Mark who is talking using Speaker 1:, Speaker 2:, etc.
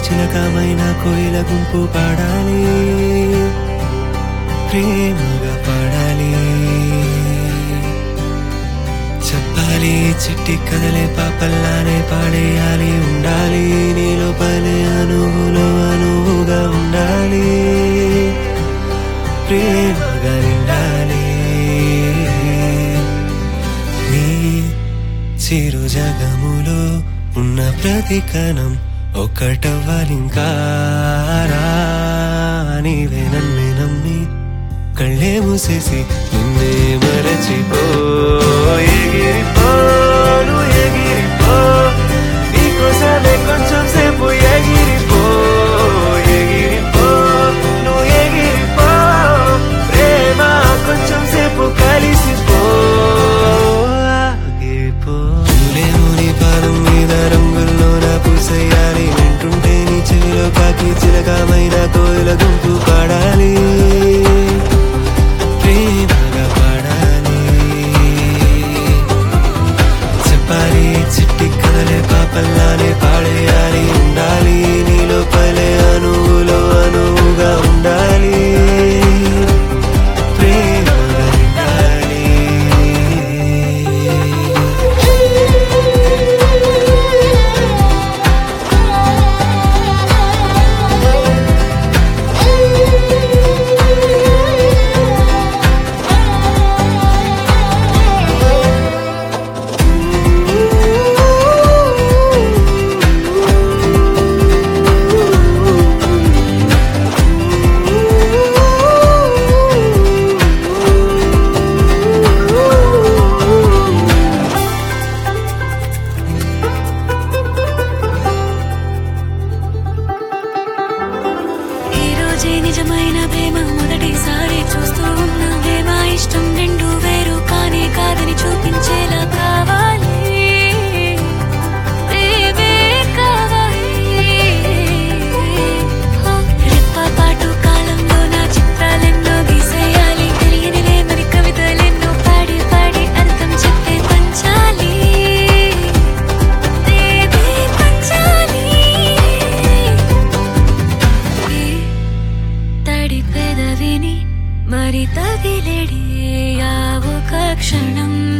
Speaker 1: చిలకమైన కోయిల గుంపు పాడాలి ప్రేమగా పాడాలి చెప్పాలి చిట్టి కదలే పాపల్లానే పాడేయాలి ఉండాలి నీ లోపలే అనువులో అనువుగా ఉండాలి ప్రేమగా నిండాలి నీ చిరు జగములో ఉన్న ప్రతి కణం ఒక్కటవ్వాలింకా రా. నీవే నన్నే నమ్మి కళ్ళే మూసేసి నిన్నే మరచిపో ఎగిరిపో నువ్వు ఎగిరిపో నీకోసమే కొంచెం సేపు ఎగిరిపో ఎగిరిపో నువ్వు ఎగిరిపో ప్రేమ కొంచెం సేపు కలిసిపో ఆగిపో నువ్వేమో నీ పాదం మీద రంగుల్లో నా పూసేయాలి వింటుంటే నీ చెవిలో కాకి చిలకమైన కోయిల గుంపు పాడాలి ప్రేమగా పాడాలి చెప్పాలి చిట్టి కదలే పాపల్లానే పాడేయాలి ఉండాలి నీ లోపలే అనువులో అనువుగా ఉండాలి ప్రేమగా ఉండాలి
Speaker 2: ఈ రోజే నిజమైన ప్రేమ మొదటిసారి చూస్తూ ఉన్నా ప్రేమ ఇష్టం రెండు వేరు కానే కాదని చూపించేలా కావాలి ప్రేమే కావాలి ఓ, రెప్పపాటు కాలంలో నా చిత్రాలెన్నో గీసేయాలి తెలియనిలే మరి కవితలెన్నో పాడి పాడి అర్థం చెప్పే పంచాలి ప్రేమే పంచాలి ఈ తడి పెదవిని మరి తగిలేడి ఆ ఒక క్షణం